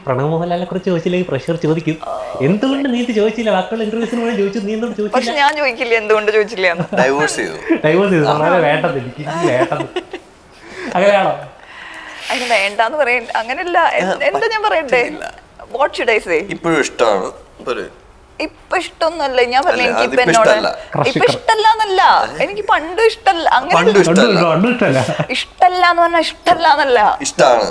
പ്രണവ് മോഹൻലാലിനെ കുറിച്ച് ചോദിച്ചില്ലെങ്കിൽ പ്രഷർ ചോദിക്കും എന്തുകൊണ്ട് നീ ഇത് ചോദിച്ചില്ല ബാക്കിയുള്ള ഇന്റർവ്യൂസിന് വേണ്ടി ചോദിച്ചു നീ എന്തുകൊണ്ട് ചോദിച്ചില്ല പക്ഷെ ഞാൻ ചോദിക്കില്ല എന്തുകൊണ്ട് ചോദിച്ചില്ല എന്ന് ഡൈവോഴ്സ് ചെയ്തു ഡൈവേഴ്സ് ചെയ്തു വളരെ വേണ്ടത് എനിക്ക് എനിക്ക് വേണ്ടത് അങ്ങനെയാണോ അതിന് വേണ്ടാന്ന് പറയണ്ട അങ്ങനെയല്ല എ- എന്താ ഞാൻ പറയട്ടെ വാട്ട് ഷുഡ് ഐ സേ ഇപ്പോഴും ഇഷ്ടമാണ് ഒരു ഇപ്പൊ ഇഷ്ടൊന്നുമല്ല ഞാൻ പറഞ്ഞു അല്ല, എനിക്ക് ഇപ്പൊ അതിപ്പോ എന്നോട് ഇഷ്ടമല്ല. ഇപ്പൊ ഇഷ്ടല്ല എന്നല്ല എനിക്ക് പണ്ടും ഇഷ്ടല്ല പണ്ടും അങ്ങനെ ഇഷ്ടമല്ല കണ്ടു ഇഷ്ടമല്ല ഇഷ്ടല്ല എന്ന് പറഞ്ഞാൽ ഇഷ്ടല്ല എന്നല്ല ഇഷ്ടമാണ്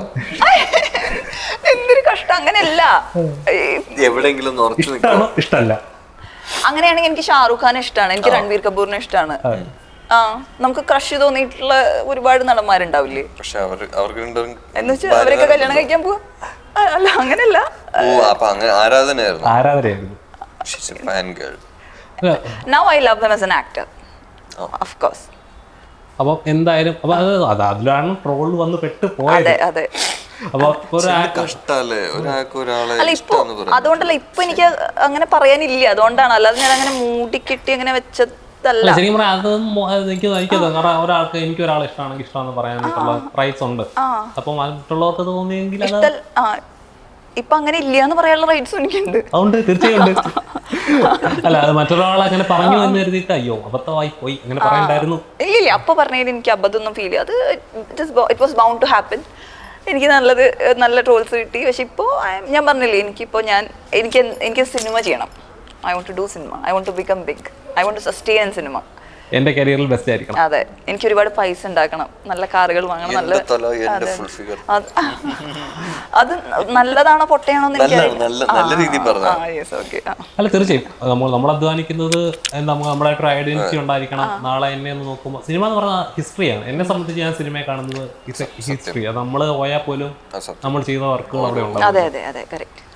എന്തൊരു കഷ്ടം അങ്ങനെയല്ല ഈ എവിടെയെങ്കിലും ഒന്ന് ഉറച്ചു നിൽക്കണം ഇഷ്ടമാണോ ഇഷ്ടമല്ല അങ്ങനെയാണെങ്കിൽ എനിക്ക് ഷാറുഖ് ഖാനെ ഇഷ്ടമാണ് എനിക്ക് രൺബീർ കപൂറിനെ ഇഷ്ടമാണ് ആ നമുക്ക് ക്രഷ് തോന്നിയിട്ടുള്ള ഒരുപാട് നടന്മാരുണ്ടാവില്ലേ പക്ഷെ അവർ അവർക്ക് രണ്ടുപേരും എന്ന് വെച്ചാൽ അവരൊക്കെ കല്യാണം കഴിക്കാൻ പോവാ ആ, അല്ല അങ്ങനെയല്ല ഓ അപ്പൊ അങ്ങനെ ആരാധനയായിരുന്നു ആരാധനയായിരുന്നു ഫാൻ ഗേൾ അല്ല, now I love them as an actor of course അപ്പൊ എന്തായാലും അപ്പൊ അത് അത് അതിലാണ് ട്രോൾ വന്ന് പെട്ട് പോയത് അതെ അതെ അപ്പൊ ഒരു കഷ്ടല്ലേ ഒരാൾക്ക് ഒരാളെ അല്ല ഇപ്പൊ ഇഷ്ടമെന്ന് പറയാം അതുകൊണ്ടല്ല ഇപ്പൊ എനിക്ക് അങ്ങനെ പറയാനില്ല അതുകൊണ്ടാണ് അല്ലാതെ ഞാൻ അങ്ങനെ മൂടിക്കെട്ടി അങ്ങനെ വെച്ചതല്ല അല്ല ശരിക്കും പറയാം അത് മോ- അത് എനിക്ക് എനിക്കത് കാരണം ഒരാൾക്ക് എനിക്ക് ഒരാളെ ഇഷ്ടമാണെങ്കിൽ ഇഷ്ടമാണെന്ന് പറയാനായിട്ടുള്ള റൈറ്റ്സ് ഉണ്ട് അപ്പം മറ്റുള്ളവർക്ക് തോന്നിയെങ്കിൽ അത് ഇഷ്ടൽ ആ ഇപ്പൊ അങ്ങനെ ഇല്ല എന്ന് പറയാനുള്ള റൈറ്റ്സും എനിക്കുണ്ട് അതുകൊണ്ട് തീർച്ചയായും ഉണ്ട് അല്ല അത് മറ്റൊരാൾ അങ്ങനെ പറഞ്ഞു എന്ന് കരുതിയിട്ട് അയ്യോ അബദ്ധമായി പോയി അങ്ങനെ പറയണ്ടായിരുന്നു ഇല്ല ഇല്ല അപ്പൊ പറഞ്ഞതിൽ എനിക്ക് അബദ്ധമൊന്നും ഫീൽ ചെയ്യും അത് it was bound to happen എനിക്ക് നല്ലത് ഏഹ്, നല്ല ട്രോൾസ് കിട്ടി പക്ഷെ ഇപ്പോൾ ഞാൻ പറഞ്ഞില്ലേ എനിക്കിപ്പോൾ ഞാൻ എനിക്ക് എന്ത്- എനിക്ക് സിനിമ ചെയ്യണം I want to do cinema I want to become big I want to sustain cinema എന്റെ കരിയറിൽ ബെസ്റ്റ് ആയിരിക്കണം അതെ എനിക്ക് ഒരുപാട് പൈസ ഉണ്ടാക്കണം നല്ല കാറുകൾ വാങ്ങണം നല്ല എന്റെ തല എന്റെ അതെ. ഫുൾ ഫിഗർ അത് അത് നല്ലതാണോ പൊട്ടയാണോ എന്ന് നല്ല- എനിക്ക് നല്ല- നല്ല രീതിയിൽ പറഞ്ഞതാ. യെസ് ഓക്കെ അല്ല തീർച്ചയായും അത് നമ്മൾ നമ്മൾ അധ്വാനിക്കുന്നത് എന്താ നമുക്ക് നമ്മളായിട്ടൊരു ഐഡന്റിറ്റി ഉണ്ടായിരിക്കണം നാളെ എന്നെ ഒന്ന് നോക്കുമ്പോൾ സിനിമ എന്ന് പറഞ്ഞാൽ ഹിസ്റ്ററിയാണ് എന്നെ സംബന്ധിച്ച് ഞാൻ സിനിമയെ കാണുന്നത് ഹിസ്റ്ററി അത് നമ്മൾ പോയാൽ പോലും ആ, സത്യം. നമ്മൾ ചെയ്ത വർക്കുകൾ അവിടെ ഉണ്ടാവും അതെ അതെ അതെ കറക്റ്റ്